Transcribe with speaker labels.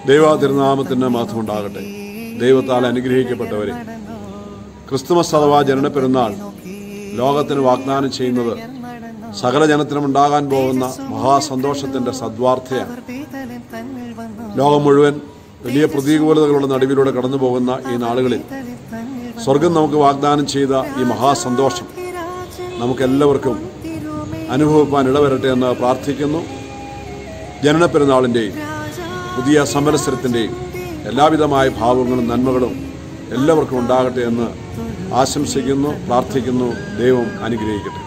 Speaker 1: ദൈവ തിരുനാമത്തിന് മഹത്വം ഉണ്ടാകട്ടെ ദൈവത്താൽ അനുഗ്രഹിക്കപ്പെട്ടവരെ ക്രിസ്തുമസ് അഥവാ ജനന പെരുന്നാൾ ലോകത്തിന് വാഗ്ദാനം ചെയ്യുന്നത് സകല ജനത്തിനും ഉണ്ടാകാൻ പോകുന്ന മഹാസന്തോഷത്തിന്റെ സദ്വാർത്ഥയാണ് ലോകം മുഴുവൻ വലിയ പ്രതികൂലതകളുടെ നടുവിലൂടെ കടന്നു പോകുന്ന ഈ നാളുകളിൽ സ്വർഗം നമുക്ക് വാഗ്ദാനം ചെയ്ത ഈ മഹാസന്തോഷം നമുക്കെല്ലാവർക്കും അനുഭവിപ്പാൻ ഇടവരട്ടെ എന്ന് പ്രാർത്ഥിക്കുന്നു ജനന പെരുന്നാളിൻ്റെയും പുതിയ സമരസരത്തിൻ്റെയും എല്ലാവിധമായ ഭാവങ്ങളും നന്മകളും എല്ലാവർക്കും ഉണ്ടാകട്ടെ എന്ന് ആശംസിക്കുന്നു പ്രാർത്ഥിക്കുന്നു ദൈവം അനുഗ്രഹിക്കട്ടെ